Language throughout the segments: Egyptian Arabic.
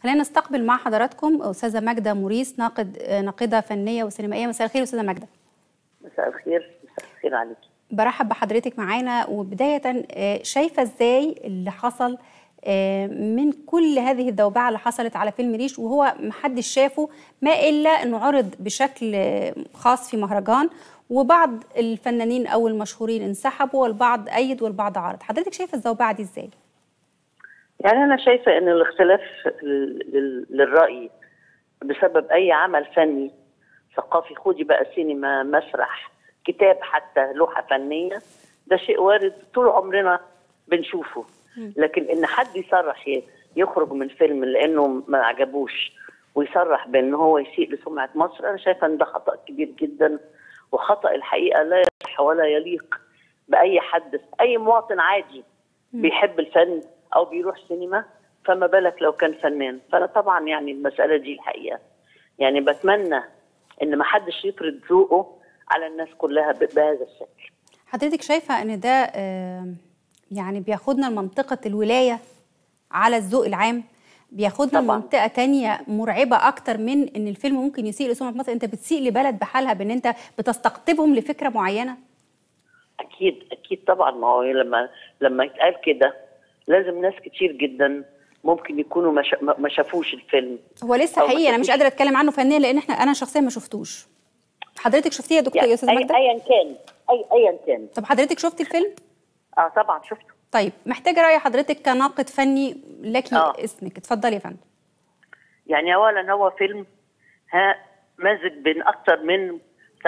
خلينا نستقبل مع حضراتكم استاذه ماجده موريس ناقد ناقده فنيه وسينمائيه مساء الخير استاذه ماجده مساء الخير مساء الخير عليكي برحب بحضرتك معانا وبدايه شايفه ازاي اللي حصل من كل هذه الذوبعه اللي حصلت على فيلم ريش وهو محدش شافه ما الا انه عرض بشكل خاص في مهرجان وبعض الفنانين او المشهورين انسحبوا والبعض ايد والبعض عارض حضرتك شايفه الذوبعه دي ازاي يعني انا شايفه ان الاختلاف للراي بسبب اي عمل فني ثقافي خدي بقى سينما مسرح كتاب حتى لوحه فنيه ده شيء وارد طول عمرنا بنشوفه لكن ان حد يصرح يخرج من فيلم لانه ما عجبوش ويصرح بان هو يسيء لسمعه مصر انا شايفه ان ده خطا كبير جدا وخطا الحقيقه لا يصح ولا يليق باي حد اي مواطن عادي بيحب الفن او بيروح سينما فما بالك لو كان فنان فانا طبعا يعني المساله دي الحقيقه يعني بتمنى ان ما حدش يفرض ذوقه على الناس كلها بهذا الشكل حضرتك شايفه ان ده يعني بياخدنا لمنطقه الولايه على الذوق العام بياخدنا لمنطقه تانية مرعبه اكتر من ان الفيلم ممكن يسيء لسمعه مصر انت بتسيء لبلد بحالها بان انت بتستقطبهم لفكره معينه اكيد اكيد طبعا ما هو لما لما يتقال كده لازم ناس كتير جدا ممكن يكونوا ما ما شافوش الفيلم هو لسه حقيقي انا مش قادره اتكلم عنه فنيا لان احنا انا شخصيا ما شفتوش حضرتك شفتيه يا دكتور يعني يا استاذ ماجده ايا كان اي ايا كان طب حضرتك شفتي الفيلم اه طبعا شفته طيب محتاجه راي حضرتك كناقد فني لك آه. اسمك اتفضلي يا فندم يعني اولا هو فيلم ها مازج بين اكتر من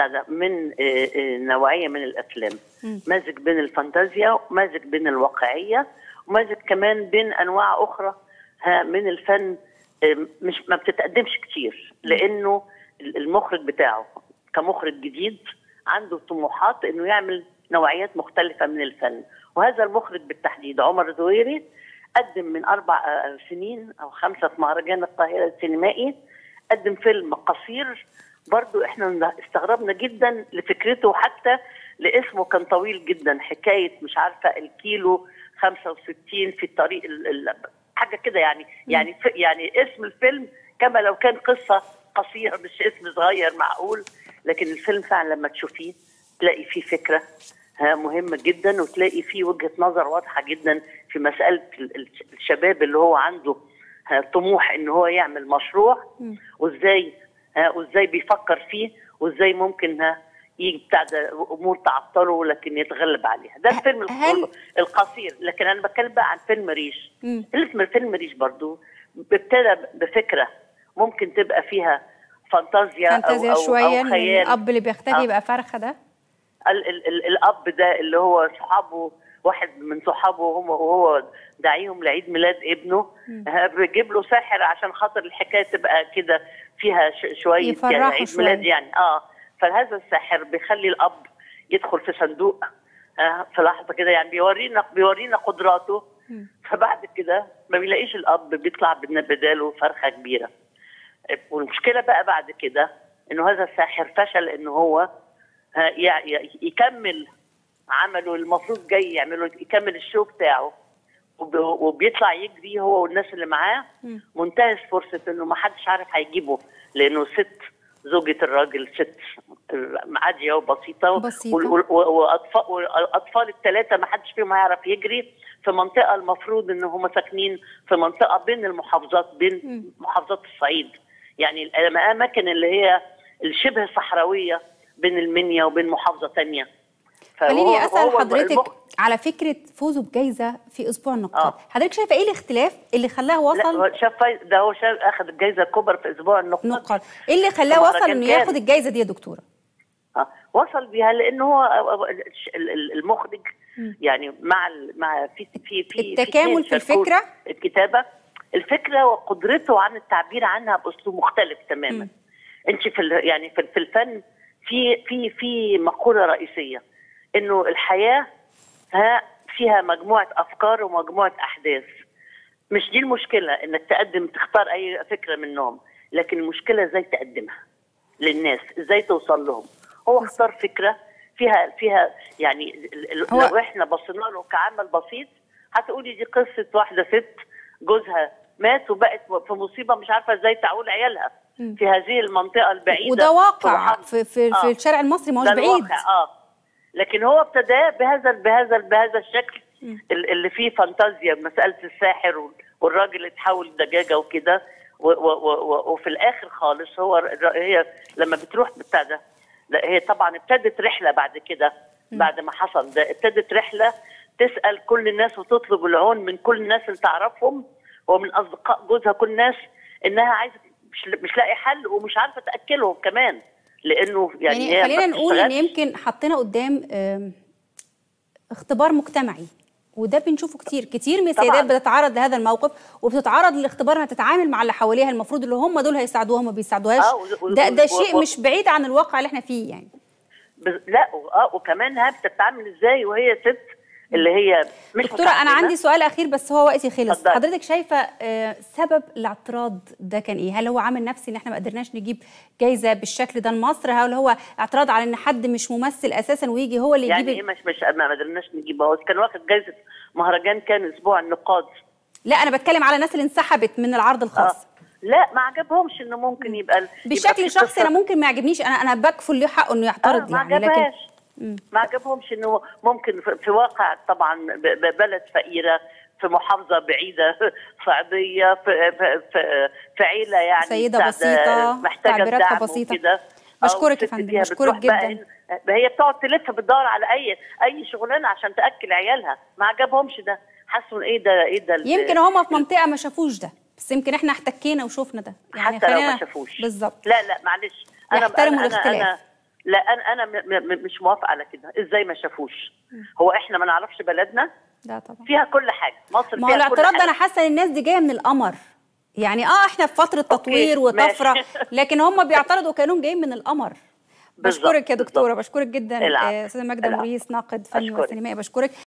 من نوعيه من الافلام مازج بين الفانتازيا ومازج بين الواقعيه ومازج كمان بين انواع اخرى ها من الفن مش ما بتتقدمش كتير لانه المخرج بتاعه كمخرج جديد عنده طموحات انه يعمل نوعيات مختلفه من الفن وهذا المخرج بالتحديد عمر زويري قدم من اربع سنين او خمسه في مهرجان القاهره السينمائي قدم فيلم قصير برضو احنا استغربنا جدا لفكرته حتى لاسمه كان طويل جدا حكايه مش عارفه الكيلو 65 في الطريق حاجه كده يعني يعني يعني اسم الفيلم كما لو كان قصه قصيره مش اسم صغير معقول لكن الفيلم فعلا لما تشوفيه تلاقي فيه فكره مهمه جدا وتلاقي فيه وجهه نظر واضحه جدا في مساله الشباب اللي هو عنده طموح ان هو يعمل مشروع وازاي وازاي بيفكر فيه وازاي ممكن يجي بتاع ده امور تعطله لكن يتغلب عليها ده الفيلم هل... القصير لكن انا بتكلم بقى عن فيلم ريش اسم فيلم ريش برضو ابتدى بفكره ممكن تبقى فيها فانتازيا, فانتازيا او او, شوية أو خيال الاب اللي بيختفي آه. يبقى فرخه ده ال ال ال الاب ده اللي هو صحابه واحد من صحابه وهم وهو داعيهم لعيد ميلاد ابنه بيجيب له ساحر عشان خاطر الحكايه تبقى كده فيها شويه يعني عيد شوية. ميلاد يعني اه فهذا الساحر بيخلي الاب يدخل في صندوق آه في لحظه كده يعني بيورينا بيورينا قدراته م. فبعد كده ما بيلاقيش الاب بيطلع بداله فرخه كبيره والمشكله بقى بعد كده انه هذا الساحر فشل ان هو يكمل عمله المفروض جاي يعمله يكمل الشو بتاعه وبيطلع يجري هو والناس اللي معاه منتهز فرصه انه ما حدش عارف هيجيبه لانه ست زوجة الراجل ست عادية وبسيطة, بسيطة. وأطفال, والأطفال الثلاثة ما حدش فيهم هيعرف يجري في منطقة المفروض إن هم ساكنين في منطقة بين المحافظات بين م. محافظات الصعيد يعني الأماكن اللي هي الشبه صحراوية بين المنيا وبين محافظة تانية خليني اسال حضرتك المخ... على فكره فوزه بجائزه في اسبوع النقاد آه. حضرتك شايفه ايه الاختلاف اللي خلاه وصل لا شاف ده هو شاف اخذ الجائزه الكبرى في اسبوع النقاد نقاد ايه اللي خلاه وصل انه ياخد الجائزه دي يا دكتوره اه وصل بيها لانه هو المخرج م. يعني مع مع في في في التكامل في, في الفكره الكتابه الفكره وقدرته عن التعبير عنها باسلوب مختلف تماما م. انت في يعني في الفن في في في مقوله رئيسيه انه الحياه ها فيها مجموعه افكار ومجموعه احداث مش دي المشكله انك تقدم تختار اي فكره منهم لكن المشكله ازاي تقدمها للناس ازاي توصل لهم هو اختار فكره فيها فيها يعني لو احنا بصينا له كعمل بسيط هتقولي دي قصه واحده ست جوزها مات وبقت في مصيبه مش عارفه ازاي تعول عيالها في هذه المنطقه البعيده وده واقع محافظة- في في, في آه. الشارع المصري ما هوش ده بعيد الواقع اه لكن هو ابتداه بهذا بهذا بهذا الشكل ال- اللي فيه فانتازيا مساله الساحر وال- والراجل اتحول دجاجه وكده و- و- و- و- وفي الاخر خالص هو ر- هي لما بتروح بتاع ده لا هي طبعا ابتدت رحله بعد كده بعد ما حصل ده ابتدت رحله تسال كل الناس وتطلب العون من كل الناس اللي تعرفهم ومن اصدقاء جوزها كل الناس انها عايزه مش مش لاقي حل ومش عارفه تاكلهم كمان لانه يعني, يعني هي خلينا ما نقول ان بتشتغلش. يمكن حطينا قدام آم، اختبار مجتمعي وده بنشوفه كتير كتير من السيدات طبعاً. بتتعرض لهذا الموقف وبتتعرض للاختبار انها تتعامل مع اللي حواليها المفروض اللي هم دول هيساعدوها ما بيساعدوهاش آه، و- و- ده ده و- شيء و- مش بعيد عن الواقع اللي احنا فيه يعني بز- لا و- اه وكمان ها بتتعامل ازاي وهي ست اللي هي مش دكتورة أنا متعلمة. عندي سؤال أخير بس هو وقتي خلص اتفضلي. حضرتك شايفة آه، سبب الاعتراض ده كان إيه؟ هل هو عامل نفسي إن إحنا ما قدرناش نجيب جايزة بالشكل ده لمصر؟ هل هو اعتراض على إن حد مش ممثل أساسا ويجي هو اللي يعني يجيب ايه مش مش ما قدرناش نجيبها هو كان واخد جايزه مهرجان كان اسبوع النقاد لا أنا بتكلم على الناس اللي انسحبت من العرض اه الخاص لا ما عجبهمش انه ممكن يبقى ال- يبقى في بشكل شخصي قصة- أنا ممكن ما يعجبنيش أنا أنا بكفل ليه حقه إنه آه يعترض ما يعني لكن عجبهاش ما عجبهمش انه ممكن في- في واقع طبعا ب- ب- بلد فقيره في محافظه بعيده صعيديه في في في, في عيله يعني سيدة بتاع- بسيطة، محتاجه تعبيراتها دعم بسيطة. وكده. آه، بشكرك يا والست فندم، فيها بشكرك بتروح بقى جداً. إن- هي بتقعد تلف بتدور على اي اي شغلانه عشان تاكل عيالها ما عجبهمش ده حسوا ايه ده ايه ده ال- يمكن هما في منطقة ما شافوش ده بس يمكن إحنا احتكينا وشوفنا ده حتى لو خلينا- ما شافوش بالظبط لا لا معلش انا يحترموا أنا- أنا- الاختلاف. أنا لا انا انا م م مش موافقه على كده ازاي ما شافوش هو احنا ما نعرفش بلدنا لا طبعا فيها كل حاجه مصر ما هو فيها كل الاعتراض ده حاجة. انا حاسه ان الناس دي جايه من القمر يعني اه احنا في فتره تطوير وطفره ماشي. لكن هم بيعترضوا كانهم جايين من القمر بالظبط، بشكرك يا دكتوره بالظبط. بشكرك جدا العفو. آه، استاذه ماجده العفو. موريس ناقد فني أشكرك. وسينمائي بشكرك